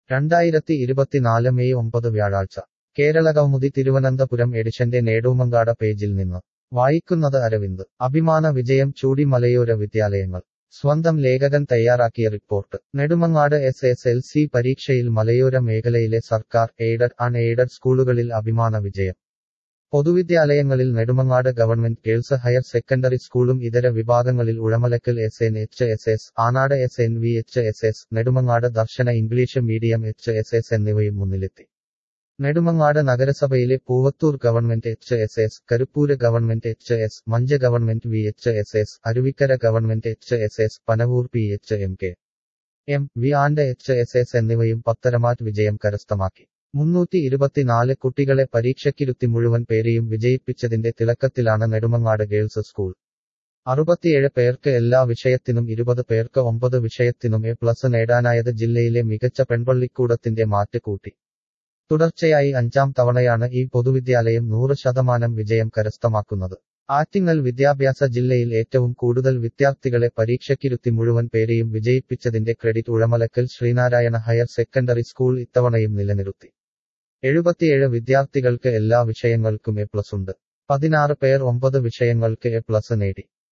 രണ്ടായിരത്തി ഇരുപത്തിനാല് മെയ് ഒമ്പത് വ്യാഴാഴ്ച കേരളകൗമുദി തിരുവനന്തപുരം എഡിഷന്റെ നേടൂമങ്കാട പേജിൽ നിന്ന് വായിക്കുന്നത് അരവിന്ദ് അഭിമാന വിജയം ചൂടി മലയോര വിദ്യാലയങ്ങൾ സ്വന്തം ലേഖകൻ തയ്യാറാക്കിയ report Nedumangad S S L C പരീക്ഷയിൽ മലയോര മേഖലയിലെ സർക്കാർ എയ്ഡഡ് അൺ എയ്ഡഡ് സ്കൂളുകളിൽ അഭിമാന വിജയം പൊതുവിദ്യാലയങ്ങളിൽ Nedumangad government girls higher secondary സ്കൂളും ഇതര വിഭാഗങ്ങളിൽ Uzhamalakkal S N H S S Anad S N V H S S Nedumangad Darshana English medium H S S എന്നിവയും മുന്നിലെത്തി നെടുമങ്ങാട് നഗരസഭയിലെ Poovathur government H S S Karuppur government H S Mancha government V H S S Aruvikkara government H S S Panavoor P H M K M V and H S S എന്നിവയും പത്തരമാറ്റ് വിജയം കരസ്ഥമാക്കി മുന്നൂറ്റി ഇരുപത്തിനാല് കുട്ടികളെ പരീക്ഷയ്ക്കിരുത്തി മുഴുവൻ പേരെയും വിജയിപ്പിച്ചതിന്റെ തിളക്കത്തിലാണ് നെടുമങ്ങാട് ഗേൾസ് സ്കൂൾ അറുപത്തിയേഴ് പേർക്ക് എല്ലാ വിഷയത്തിനും ഇരുപത് പേർക്ക് ഒമ്പത് വിഷയത്തിനും എ പ്ലസ് നേടാനായത് ജില്ലയിലെ മികച്ച പെൺപള്ളിക്കൂടത്തിന്റെ മാറ്റ് കൂട്ടി തുടർച്ചയായി അഞ്ചാം തവണയാണ് ഈ പൊതുവിദ്യാലയം നൂറ് ശതമാനം വിജയം കരസ്ഥമാക്കുന്നത് ആറ്റിങ്ങൽ വിദ്യാഭ്യാസ ജില്ലയിൽ ഏറ്റവും കൂടുതൽ വിദ്യാർത്ഥികളെ പരീക്ഷയ്ക്കിരുത്തി മുഴുവൻ പേരെയും വിജയിപ്പിച്ചതിന്റെ credit Uzhamalakkal Sreenarayana higher secondary school ഇത്തവണയും നിലനിർത്തി എഴുപത്തിയേഴ് വിദ്യാർത്ഥികൾക്ക് എല്ലാ വിഷയങ്ങൾക്കും എ പ്ലസ് ഉണ്ട് പതിനാറ് പേർ ഒമ്പത് വിഷയങ്ങൾക്ക് എ പ്ലസ് നേടി